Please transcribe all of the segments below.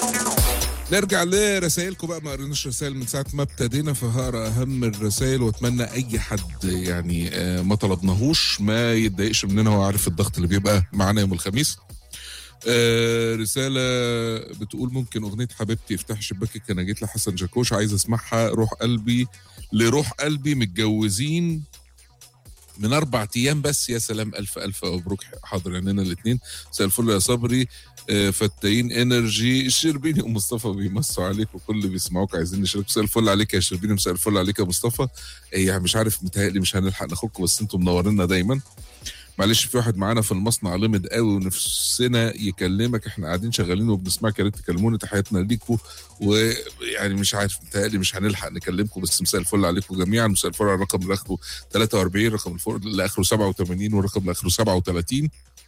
نرجع لرسائلكم بقى ما قريناش رسائل من ساعه ما ابتدينا فهقرا اهم الرسائل واتمنى اي حد يعني آه، ما طلبناهوش ما يتضايقش مننا هو عارف الضغط اللي بيبقى معانا يوم الخميس آه، رسالة بتقول ممكن أغنية حبيبتي افتح شباكك أنا جيت لحسن جاكوش عايز أسمعها روح قلبي لروح قلبي متجوزين من أربع أيام بس يا سلام ألف ألف مبروك حاضر عينينا الاتنين مساء الفل يا صبري آه، فتاين انرجي الشربيني ومصطفى بيمسوا عليك وكل اللي بيسمعوك عايزين نشارك مساء الفل عليك يا شربيني مساء الفل عليك يا مصطفى آه، يعني مش عارف متهيألي مش هنلحق ناخدكم بس انتم منورينا دايما معلش في واحد معانا في المصنع لمد قوي ونفسنا يكلمك احنا قاعدين شغالين وبنسمعك يا ريت تكلمونا تحياتنا ليكوا ويعني مش عارف متهيألي مش هنلحق نكلمكم بس مساء الفل عليكم جميعا مساء الفل على الرقم اللي اخره 43 رقم الفور اللي اخره 87 والرقم اللي اخره 37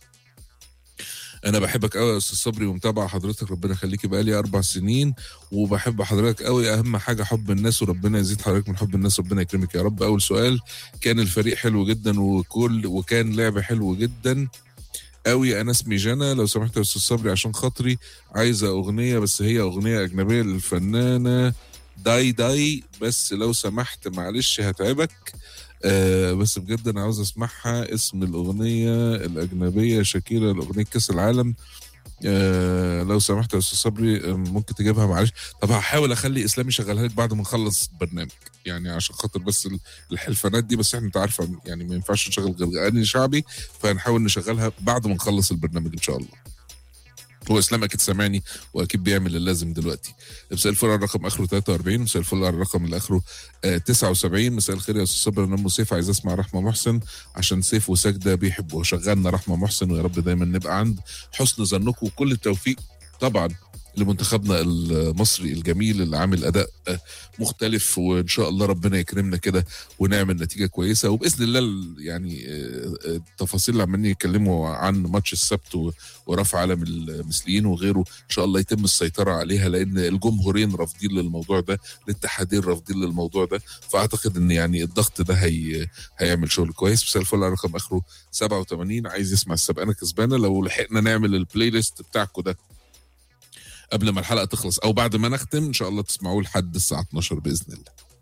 انا بحبك قوي يا استاذ صبري ومتابع حضرتك ربنا يخليكي بقالي اربع سنين وبحب حضرتك قوي اهم حاجه حب الناس وربنا يزيد حضرتك من حب الناس ربنا يكرمك يا رب اول سؤال كان الفريق حلو جدا وكل وكان لعب حلو جدا قوي انا اسمي جنى لو سمحت يا استاذ صبري عشان خاطري عايزه اغنيه بس هي اغنيه اجنبيه للفنانه داي داي بس لو سمحت معلش هتعبك آه بس بجد انا عاوز اسمعها اسم الاغنيه الاجنبيه شاكيرا لاغنيه كاس العالم آه لو سمحت يا استاذ صبري آه، ممكن تجيبها معلش طب هحاول اخلي اسلامي يشغلها لك بعد ما نخلص البرنامج يعني عشان خاطر بس ال- الحلفانات دي بس احنا انت عارفه يعني ما ينفعش نشغل غير اغاني شعبي فهنحاول نشغلها بعد ما نخلص البرنامج ان شاء الله هو اسلام اكيد سامعني واكيد بيعمل اللازم دلوقتي مساء الفل على الرقم اخره 43 مساء الفل على الرقم اللي اخره آه 79 مساء الخير يا استاذ صبري انا ام سيف عايز اسمع رحمه محسن عشان سيف وسجده بيحبوا شغلنا رحمه محسن ويا رب دايما نبقى عند حسن ظنكم وكل التوفيق طبعا لمنتخبنا المصري الجميل اللي عامل اداء آه، مختلف وان شاء الله ربنا يكرمنا كده ونعمل نتيجه كويسه وباذن الله ال- يعني آه، آه، التفاصيل اللي عمالين يتكلموا عن ماتش السبت و- ورفع علم المثليين وغيره ان شاء الله يتم السيطره عليها لان الجمهورين رافضين للموضوع ده الاتحادين رافضين للموضوع ده فاعتقد ان يعني الضغط ده هي هيعمل شغل كويس مساء الفل على رقم اخره 87 عايز يسمع السبقانه كسبانه لو لحقنا نعمل البلاي ليست بتاعكم ده قبل ما الحلقه تخلص او بعد ما نختم ان شاء الله تسمعوه لحد الساعه 12 باذن الله